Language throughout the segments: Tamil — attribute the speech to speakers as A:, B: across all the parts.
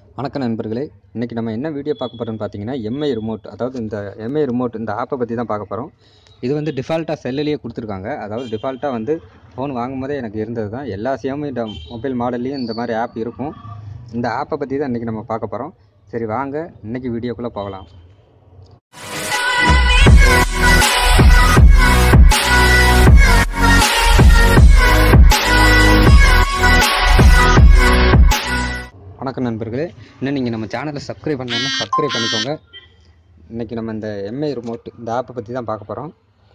A: வணக்கம் நண்பர்களே இன்றைக்கி நம்ம என்ன வீடியோ பார்க்க போகிறோம்னு பார்த்தீங்கன்னா எம்ஐ ரிமோட் அதாவது இந்த எம்ஐ ரிமோட் இந்த ஆப்பை பற்றி தான் பார்க்க போகிறோம் இது வந்து டிஃபால்ட்டாக செல்லுலேயே கொடுத்துருக்காங்க அதாவது டிஃபால்ட்டாக வந்து ஃபோன் வாங்கும்போதே எனக்கு இருந்தது தான் எல்லா சிஎம்ஐ மொபைல் மாடல்லையும் இந்த மாதிரி ஆப் இருக்கும் இந்த ஆப்பை பற்றி தான் இன்றைக்கி நம்ம பார்க்க போகிறோம் சரி வாங்க இன்றைக்கி வீடியோக்குள்ளே போகலாம் வணக்கம் நண்பர்களே இன்னும் நீங்கள் நம்ம சேனலை சப்ஸ்கிரைப் பண்ணலன்னா சப்ஸ்கிரைப் பண்ணிக்கோங்க இன்றைக்கி நம்ம இந்த எம்ஐ ரிமோட் இந்த ஆப்பை பற்றி தான் பார்க்க போகிறோம்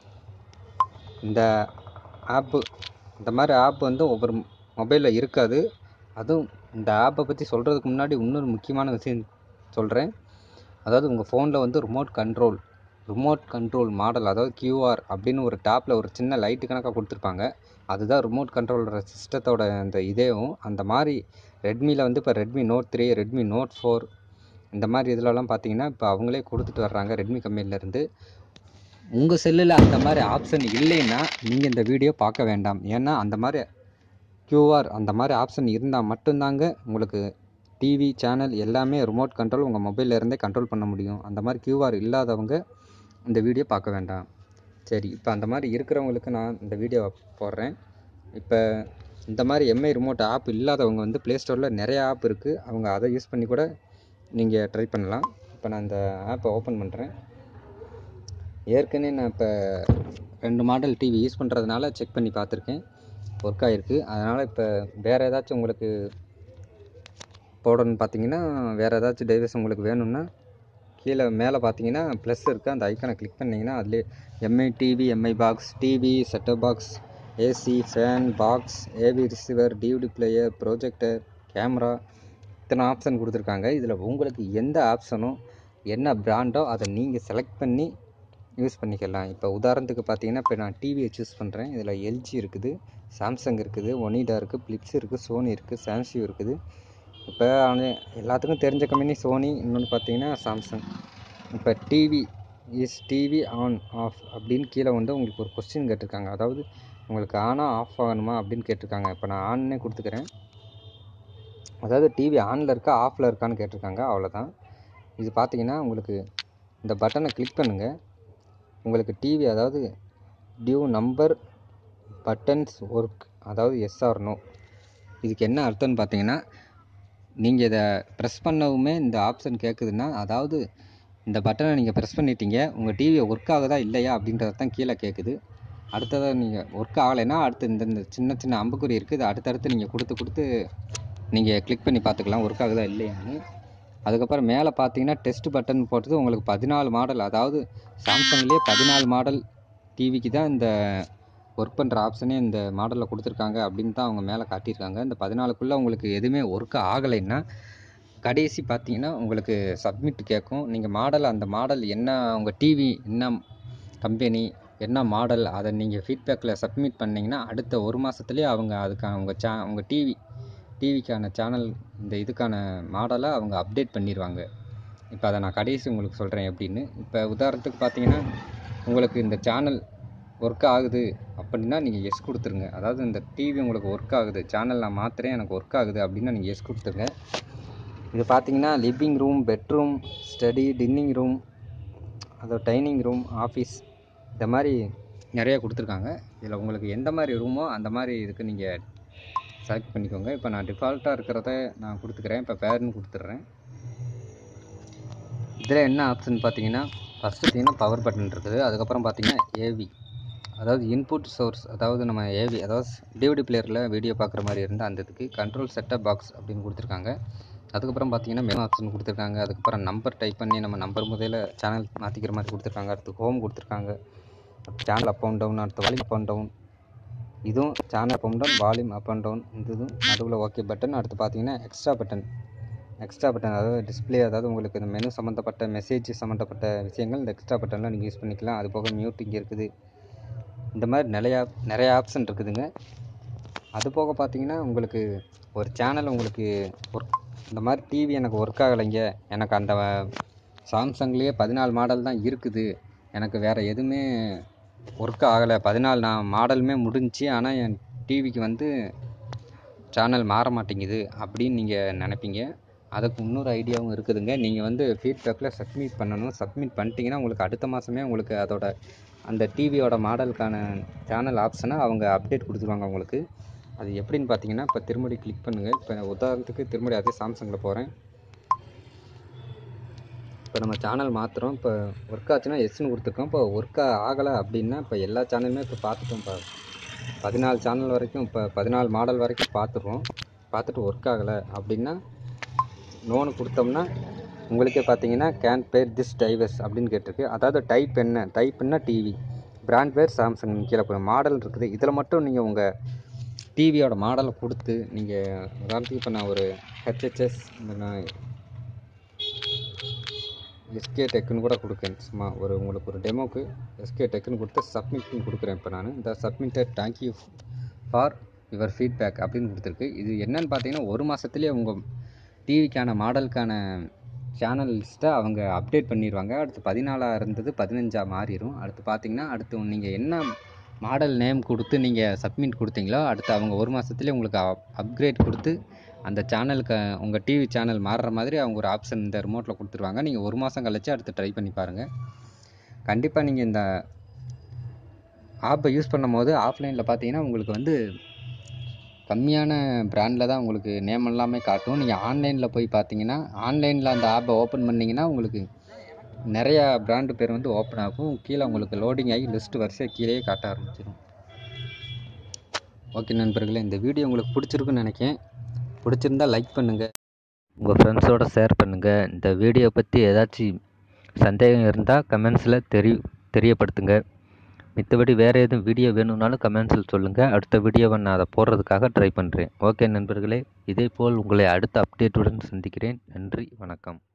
A: இந்த ஆப்பு இந்த மாதிரி ஆப் வந்து ஒவ்வொரு மொபைலில் இருக்காது அதுவும் இந்த ஆப்பை பற்றி சொல்கிறதுக்கு முன்னாடி இன்னொரு முக்கியமான விஷயம் சொல்கிறேன் அதாவது உங்கள் ஃபோனில் வந்து remote control remote control model அதாவது கியூஆர் அப்படின்னு ஒரு டேப்பில் ஒரு சின்ன லைட்டு கணக்காக கொடுத்துருப்பாங்க அதுதான் ரிமோட் கண்ட்ரோலோட சிஸ்டத்தோட அந்த இதேவும் அந்த மாதிரி ரெட்மியில் வந்து இப்போ Redmi Note three Redmi Note four இந்த மாதிரி இதிலலாம் பார்த்தீங்கன்னா இப்போ அவங்களே கொடுத்துட்டு வர்றாங்க ரெட்மி கம்பெனிலேருந்து உங்கள் செல்லில் அந்த மாதிரி ஆப்ஷன் இல்லைன்னா நீங்கள் இந்த வீடியோ பார்க்க வேண்டாம் ஏன்னா அந்த மாதிரி கியூஆர் அந்த மாதிரி ஆப்ஷன் இருந்தால் மட்டும்தாங்க உங்களுக்கு டிவி சேனல் எல்லாமே ரிமோட் கண்ட்ரோல் உங்கள் மொபைலில் இருந்தே கண்ட்ரோல் பண்ண முடியும் அந்த மாதிரி கியூஆர் இல்லாதவங்க இந்த வீடியோ பார்க்க வேண்டாம் சரி இப்போ அந்த மாதிரி இருக்கிறவங்களுக்கு நான் இந்த வீடியோ போடுறேன் இப்போ இந்த மாதிரி எம்ஐ ரிமோட் ஆப் இல்லாதவங்க வந்து ப்ளே ஸ்டோரில் நிறைய ஆப் இருக்குது அவங்க அதை யூஸ் பண்ணி கூட நீங்கள் ட்ரை பண்ணலாம் இப்போ நான் இந்த ஆப்பை ஓப்பன் பண்ணுறேன் ஏற்கனவே நான் இப்போ ரெண்டு மாடல் டிவி யூஸ் பண்ணுறதுனால செக் பண்ணி பார்த்துருக்கேன் ஒர்க் ஆகிருக்கு அதனால் இப்போ வேறு ஏதாச்சும் உங்களுக்கு போடணும்னு பார்த்தீங்கன்னா வேறு ஏதாச்சும் டிவைஸ் உங்களுக்கு வேணும்னா கீழே மேலே பார்த்தீங்கன்னா ப்ளஸ் இருக்குது அந்த ஐக்கானை கிளிக் பண்ணிங்கன்னா அதுலேயே Mi TV Mi box TV setup box AC fan box AV receiver DVD player projector camera இத்தனை ஆப்ஷன் கொடுத்துருக்காங்க இதில் உங்களுக்கு எந்த ஆப்ஷனும் என்ன பிராண்டோ அதை நீங்கள் செலக்ட் பண்ணி யூஸ் பண்ணிக்கலாம் இப்போ உதாரணத்துக்கு பார்த்தீங்கன்னா இப்போ நான் டிவியை சூஸ் பண்ணுறேன் இதில் எல்ஜி இருக்குது சாம்சங் இருக்குது ஒனிடா இருக்குது ஃப்ளிப்ஸ் இருக்குது சோனி இருக்குது சாம்சங் இருக்குது இப்போ எல்லாத்துக்கும் தெரிஞ்ச கம்பெனி சோனி இன்னொன்று பார்த்தீங்கன்னா சாம்சங் இப்போ TV is TV on off அப்படின்னு கீழே வந்து உங்களுக்கு ஒரு கொஸ்டின் கேட்டிருக்காங்க அதாவது உங்களுக்கு ஆனாக ஆஃப் ஆகணுமா அப்படின்னு கேட்டிருக்காங்க இப்போ நான் ஆன்னே கொடுத்துக்கிறேன் அதாவது டிவி ஆனில் இருக்கா ஆஃபில் இருக்கான்னு கேட்டிருக்காங்க அவ்வளோதான் இது பார்த்தீங்கன்னா உங்களுக்கு இந்த பட்டனை கிளிக் பண்ணுங்கள் உங்களுக்கு டிவி அதாவது டியூ நம்பர் பட்டன்ஸ் ஒர்க் அதாவது எஸ் ஆர் நோ இதுக்கு என்ன அர்த்தம்னு பார்த்தீங்கன்னா நீங்கள் இதை ப்ரெஸ் பண்ணவுமே இந்த ஆப்ஷன் கேட்குதுன்னா அதாவது இந்த பட்டனை நீங்கள் ப்ரெஸ் பண்ணிட்டீங்க உங்கள் டிவி ஒர்க் ஆகுதா இல்லையா அப்படின்றது தான் கீழே கேட்குது அடுத்ததாக நீங்கள் ஒர்க் ஆகலைன்னா அடுத்து இந்த இந்த சின்ன சின்ன அம்புக்குறி இருக்குது இது அடுத்தடுத்து நீங்கள் கொடுத்து கொடுத்து நீங்கள் கிளிக் பண்ணி பார்த்துக்கலாம் ஒர்க் ஆகுதா இல்லையான்னு அதுக்கப்புறம் மேலே பார்த்தீங்கன்னா டெஸ்ட் பட்டன் போட்டது உங்களுக்கு பதினாலு மாடல் அதாவது சாம்சங்லேயே பதினாலு மாடல் டிவிக்கு தான் இந்த ஒர்க் பண்ணுற ஆப்ஷனே இந்த மாடலில் கொடுத்துருக்காங்க அப்படின்னு தான் அவங்க மேலே காட்டியிருக்காங்க இந்த பதினாலுக்குள்ளே உங்களுக்கு எதுவுமே ஒர்க் ஆகலைன்னா கடைசி பார்த்தீங்கன்னா உங்களுக்கு சப்மிட் கேட்கும் நீங்கள் மாடல் அந்த மாடல் என்ன உங்கள் டிவி என்ன கம்பெனி என்ன மாடல் அதை நீங்கள் ஃபீட்பேக்கில் சப்மிட் பண்ணிங்கன்னா அடுத்த ஒரு மாதத்துலேயே அவங்க அதுக்கான உங்கள் சே உங்கள் டிவி டிவிக்கான சேனல் இந்த இதுக்கான மாடலை அவங்க அப்டேட் பண்ணிடுவாங்க இப்போ அதை நான் கடைசி உங்களுக்கு சொல்கிறேன் எப்படின்னு இப்போ உதாரணத்துக்கு பார்த்தீங்கன்னா உங்களுக்கு இந்த சேனல் ஒர்க் ஆகுது அப்படின்னா நீங்கள் எஸ் கொடுத்துருங்க அதாவது இந்த டிவி உங்களுக்கு ஒர்க் ஆகுது சேனல் நான் மாற்றுறேன் எனக்கு ஒர்க் ஆகுது அப்படின்னா நீங்கள் எஸ் கொடுத்துருங்க இது பார்த்தீங்கன்னா living room bedroom study dining room அதோ டைனிங் ரூம் ஆஃபீஸ் இந்த மாதிரி நிறைய கொடுத்துருக்காங்க இதில் உங்களுக்கு எந்த மாதிரி ரூமோ அந்த மாதிரி இதுக்கு நீங்கள் செலக்ட் பண்ணிக்கோங்க இப்போ நான் டிஃபால்ட்டாக இருக்கிறத நான் கொடுத்துக்கிறேன் இப்போ பேர்னு கொடுத்துட்றேன் இதில் என்ன ஆப்ஷன் பார்த்தீங்கன்னா ஃபஸ்ட்டு பார்த்தீங்கன்னா பவர் பட்டன் இருக்குது அதுக்கப்புறம் பார்த்தீங்கன்னா ஏவி அதாவது இன்புட் சோர்ஸ் அதாவது நம்ம ஏவி அதாவது டிவிடி பிளேயரில் வீடியோ பார்க்குற மாதிரி இருந்தால் அந்த இதுக்கு கண்ட்ரோல் செட்டப் பாக்ஸ் அப்படின்னு கொடுத்துருக்காங்க அதுக்கப்புறம் பார்த்தீங்கன்னா மெனு ஆப்ஷன் கொடுத்துருக்காங்க அதுக்கப்புறம் நம்பர் டைப் பண்ணி நம்ம நம்பர் முதல்ல சேனல் மாற்றிக்கிற மாதிரி கொடுத்துருக்காங்க அடுத்து ஹோம் கொடுத்துருக்காங்க சேனல் அப் அண்ட் டவுன் அடுத்து வால்யூம் அப் அண்ட் டவுன் இதுவும் channel up and down volume up and down இந்த இதுவும் நடுவில் ஓகே பட்டன் அடுத்து பார்த்தீங்கன்னா எக்ஸ்ட்ரா பட்டன் எக்ஸ்ட்ரா பட்டன் அதாவது டிஸ்பிளே அதாவது உங்களுக்கு இந்த மெனு சம்மந்தப்பட்ட மெசேஜ் சம்மந்தப்பட்ட விஷயங்கள் இந்த எக்ஸ்ட்ரா பட்டனில் நீங்கள் யூஸ் பண்ணிக்கலாம் அது போக மியூட்டிங் இருக்குது இந்த மாதிரி நிறையா நிறைய ஆப்ஷன் இருக்குதுங்க அது போக பார்த்தீங்கன்னா உங்களுக்கு ஒரு சேனல் உங்களுக்கு ஒர்க் இந்த மாதிரி டிவி எனக்கு ஒர்க் ஆகலைங்க எனக்கு அந்த சாம்சங்லேயே பதினாலு மாடல் தான் இருக்குது எனக்கு வேறு எதுவுமே ஒர்க் ஆகலை பதினாலு நான் மாடலுமே முடிஞ்சுச்சு ஆனால் என் டிவிக்கு வந்து சேனல் மாற மாட்டேங்குது அப்படின்னு நீங்கள் நினைப்பீங்க அதுக்கு இன்னொரு ஐடியாவும் இருக்குதுங்க நீங்கள் வந்து ஃபீட்பேக்கில் சப்மிட் பண்ணணும் சப்மிட் பண்ணிட்டீங்கன்னா உங்களுக்கு அடுத்த மாதமே உங்களுக்கு அதோட அந்த டிவியோட மாடலுக்கான சேனல் ஆப்ஷனை அவங்க அப்டேட் கொடுத்துருவாங்க உங்களுக்கு அது எப்படின்னு பார்த்தீங்கன்னா இப்போ திருமடி கிளிக் பண்ணுங்கள் இப்போ உதாரணத்துக்கு திருமடி அதே சாம்சங்கில் போகிறேன் இப்போ நம்ம சேனல் மாற்றுறோம் இப்போ ஒர்க் ஆச்சுன்னா எஸ்ன்னு கொடுத்துருக்கோம் இப்போ ஒர்க் ஆகலை அப்படின்னா இப்போ எல்லா சேனலுமே இப்போ பார்த்துட்டோம் இப்போ பதினாலு சேனல் வரைக்கும் இப்போ பதினாலு மாடல் வரைக்கும் பார்த்துருவோம் பார்த்துட்டு ஒர்க் ஆகலை அப்படின்னா நோனு கொடுத்தோம்னா உங்களுக்கே பார்த்தீங்கன்னா கேன் பேர் திஸ் டைவர்ஸ் அப்படின்னு கேட்டிருக்கு அதாவது டைப் என்ன டைப் என்ன டிவி பிராண்ட் பேர் சாம்சங் கீழே போய் மாடல் இருக்குது இதில் மட்டும் நீங்கள் உங்கள் டிவியோட மாடலை கொடுத்து நீங்கள் உதாரணத்துக்கு இப்போ நான் ஒரு ஹெச்ஹெச்எஸ் நான் எஸ்கே டெக்குன்னு கூட கொடுக்கேன் சும்மா ஒரு உங்களுக்கு ஒரு டெமோக்கு எஸ்கே டெக்குன்னு கொடுத்து சப்மிட்னு கொடுக்குறேன் இப்போ நான் இந்த submitted thank you for your feedback அப்படின்னு கொடுத்துருக்கு இது என்னன்னு பார்த்தீங்கன்னா ஒரு மாதத்துலேயே உங்கள் டிவிக்கான மாடலுக்கான சேனல் லிஸ்ட்டை அவங்க அப்டேட் பண்ணிடுவாங்க அடுத்து பதினாலாக இருந்தது பதினஞ்சாக மாறிடும் அடுத்து பார்த்தீங்கன்னா அடுத்து நீங்கள் என்ன மாடல் நேம் கொடுத்து நீங்கள் சப்மிட் கொடுத்தீங்களோ அடுத்து அவங்க ஒரு மாதத்துலேயே உங்களுக்கு அப்கிரேட் கொடுத்து அந்த சேனலுக்கு உங்கள் டிவி சேனல் மாறுற மாதிரி அவங்க ஒரு ஆப்ஷன் இந்த ரிமோட்டில் கொடுத்துருவாங்க நீங்கள் ஒரு மாதம் கழிச்சு அடுத்து ட்ரை பண்ணி பாருங்கள் கண்டிப்பாக நீங்கள் இந்த ஆப்பை யூஸ் பண்ணும்போது ஆஃப்லைனில் பார்த்தீங்கன்னா உங்களுக்கு வந்து கம்மியான பிராண்டில் தான் உங்களுக்கு நேம் எல்லாமே காட்டும் நீங்கள் ஆன்லைனில் போய் பார்த்தீங்கன்னா ஆன்லைனில் அந்த ஆப்பை ஓப்பன் பண்ணிங்கன்னா உங்களுக்கு நிறையா பிராண்டு பேர் வந்து ஓப்பன் ஆகும் கீழே உங்களுக்கு லோடிங் ஆகி லிஸ்ட்டு வரிசையாக கீழேயே காட்ட ஆரம்பிச்சிடும் ஓகே நண்பர்களே இந்த வீடியோ உங்களுக்கு பிடிச்சிருக்குன்னு நினைக்கிறேன் பிடிச்சிருந்தா லைக் பண்ணுங்கள் உங்கள் ஃப்ரெண்ட்ஸோட ஷேர் பண்ணுங்கள் இந்த வீடியோ பற்றி ஏதாச்சும் சந்தேகம் இருந்தால் கமெண்ட்ஸில் தெரி தெரியப்படுத்துங்க மித்தபடி வேறு எதுவும் வீடியோ வேணும்னாலும் கமெண்ட்ஸில் சொல்லுங்கள் அடுத்த வீடியோவை நான் அதை போடுறதுக்காக ட்ரை பண்ணுறேன் ஓகே நண்பர்களே இதேபோல் உங்களை அடுத்த அப்டேட்டுடன் சந்திக்கிறேன் நன்றி வணக்கம்